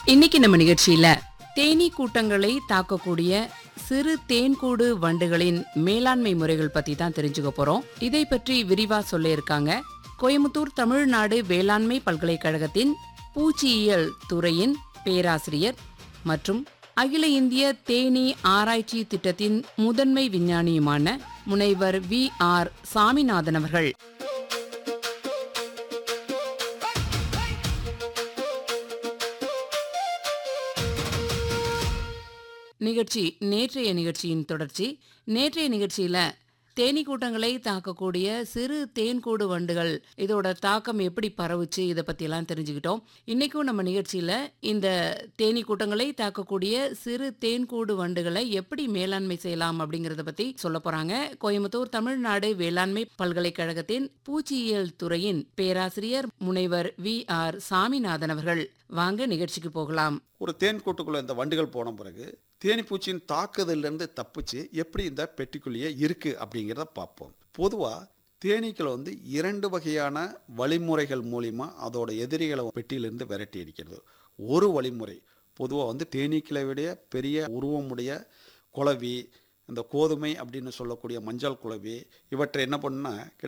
இன்னைக்கு நம்ம நிகழ்ச்சியில தேனீ கூட்டங்களை தாக்கக்கூடிய சிறு தேன்கூடு வண்டுகளின் மேலாண்மை முறைகள் பத்தி தான் தெரிஞ்சுக்க போறோம் இதை பற்றி விரிவா சொல்ல இருக்காங்க கோயம்புத்தூர் தமிழ்நாடு வேளாண்மை பல்கலைக்கழகத்தின் பூச்சியியல் துறையின் பேராசிரியர் மற்றும் அகில இந்திய தேனீ ஆராய்ச்சி திட்டத்தின் முதன்மை விஞ்ஞானியுமான முனைவர் வி ஆர் சாமிநாதன் அவர்கள் நிகழ்ச்சி நேற்றைய நிகழ்ச்சியின் தொடர்ச்சி நேற்றைய நிகழ்ச்சியில தேனீ கூட்டங்களை தாக்கக்கூடிய சிறு தேன்கூடு வண்டுகள் இதோட தாக்கம் எப்படி பரவுச்சு இதை பற்றியெல்லாம் தெரிஞ்சுக்கிட்டோம் இன்னைக்கும் நம்ம நிகழ்ச்சியில் இந்த தேனீ கூட்டங்களை தாக்கக்கூடிய சிறு தேன்கூடு வண்டுகளை எப்படி மேலாண்மை செய்யலாம் அப்படிங்கிறத பற்றி சொல்ல போகிறாங்க கோயம்புத்தூர் தமிழ்நாடு வேளாண்மை பல்கலைக்கழகத்தின் பூச்சியியல் துறையின் பேராசிரியர் முனைவர் வி ஆர் சாமிநாதன் அவர்கள் வாங்க நிகழ்ச்சிக்கு போகலாம் ஒரு தேன் கூட்டுக்குள்ள இந்த வண்டுகள் போன பிறகு தேனீப்பூச்சியின் தாக்குதலிருந்து தப்பிச்சு எப்படி இந்த பெட்டிக்குள்ளேயே இருக்கு அப்படிங்கிறத பார்ப்போம் பொதுவாக தேனீக்கள் வந்து இரண்டு வகையான வழிமுறைகள் மூலிமா அதோட எதிரிகளை பெட்டியிலிருந்து விரட்டி அடிக்கிறது ஒரு வழிமுறை பொதுவாக வந்து தேனீக்களை விட பெரிய உருவமுடைய குளவி இந்த கோதுமை அப்படின்னு சொல்லக்கூடிய மஞ்சள் குளவி இவற்றை என்ன பண்ணுன்னா